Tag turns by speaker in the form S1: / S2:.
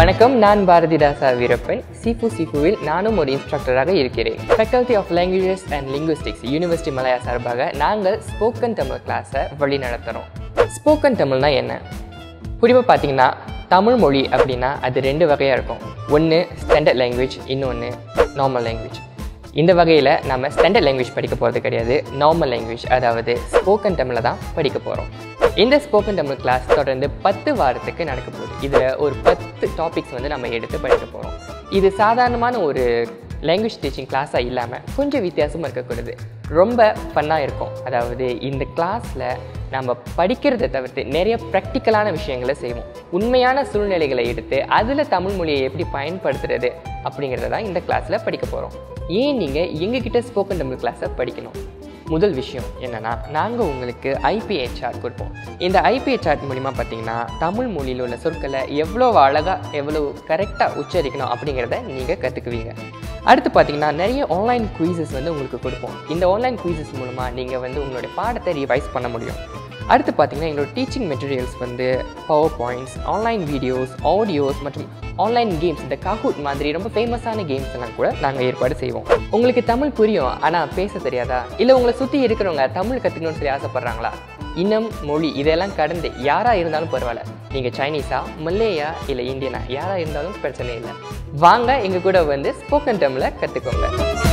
S1: வணக்கம் நான் பாரதிதாசா வீரப்பன் சிஃபு சிஃபுவில் நானும் ஒரு இன்ஸ்ட்ரக்டராக இருக்கிறேன் faculty of languages and linguistics university Malaya சார்பாக நாங்கள் ஸ்போக்கன் தமிழ் கிளாஸை வழி நடத்துகிறோம் ஸ்போக்கன் தமிழ்னா என்ன குறிப்பாக பார்த்தீங்கன்னா தமிழ் மொழி அப்படின்னா அது ரெண்டு வகையாக இருக்கும் ஒன்று ஸ்டாண்டர்ட் லாங்குவேஜ் இன்னொன்று நார்மல் லாங்குவேஜ் இந்த வகையில் நம்ம ஸ்டாண்டர்ட் லாங்குவேஜ் படிக்க போகிறது கிடையாது நார்மல் லாங்குவேஜ் அதாவது ஸ்போக்கன் தமிழில் தான் படிக்க போகிறோம் இந்த ஸ்போக்கன் தமிழ் கிளாஸ் தொடர்ந்து பத்து வாரத்துக்கு நடக்க போகுது இதில் ஒரு பத்து டாபிக்ஸ் வந்து நம்ம எடுத்து படிக்க போகிறோம் இது சாதாரணமான ஒரு லாங்குவேஜ் டீச்சிங் கிளாஸாக இல்லாமல் கொஞ்சம் வித்தியாசமாக இருக்கக்கூடாது ரொம்ப ஃபன்னாக இருக்கும் அதாவது இந்த கிளாஸில் நம்ம படிக்கிறதை தவிர்த்து நிறைய ப்ராக்டிக்கலான விஷயங்களை செய்வோம் உண்மையான சூழ்நிலைகளை எடுத்து அதில் தமிழ் மொழியை எப்படி பயன்படுத்துறது அப்படிங்கிறத தான் இந்த கிளாஸில் படிக்க போகிறோம் ஏன் நீங்கள் எங்ககிட்ட ஸ்போக்கன் தமிழ் கிளாஸை படிக்கணும் முதல் விஷயம் என்னென்னா நாங்கள் உங்களுக்கு ஐபிஏ சார்ட் கொடுப்போம் இந்த ஐபிஏ சார்ட் மூலிமா பார்த்தீங்கன்னா தமிழ் மொழியில் உள்ள சொற்களை எவ்வளோ அழகாக எவ்வளோ கரெக்டாக உச்சரிக்கணும் அப்படிங்கிறத நீங்கள் கற்றுக்குவீங்க அடுத்து பார்த்தீங்கன்னா நிறைய ஆன்லைன் குயிசஸ் வந்து உங்களுக்கு கொடுப்போம் இந்த ஆன்லைன் குயிசஸ் மூலமாக நீங்கள் வந்து உங்களுடைய பாடத்தை ரிவைஸ் பண்ண முடியும் அடுத்து பார்த்தீங்கன்னா எங்களோட டீச்சிங் மெட்டீரியல்ஸ் வந்து power points online videos audios மற்றும் ஆன்லைன் கேம்ஸ் இந்த காஹூட் மாதிரி ரொம்ப ஃபேமஸான கேம்ஸ் எல்லாம் கூட நாங்கள் ஏற்பாடு செய்வோம் உங்களுக்கு தமிழ் புரியும் ஆனால் பேச தெரியாதா இல்லை உங்களை சுற்றி இருக்கிறவங்க தமிழ் கற்றுக்கணும்னு சொல்லி ஆசைப்பட்றாங்களா இனம் மொழி இதெல்லாம் கடந்து யாராக இருந்தாலும் பரவாயில்ல நீங்கள் சைனீஸா மல்லேயா இல்லை இந்தியனா யாராக இருந்தாலும் பிரச்சனை இல்லை வாங்க எங்கள் கூட வந்து ஸ்போக்கன் தமிழை கற்றுக்கோங்க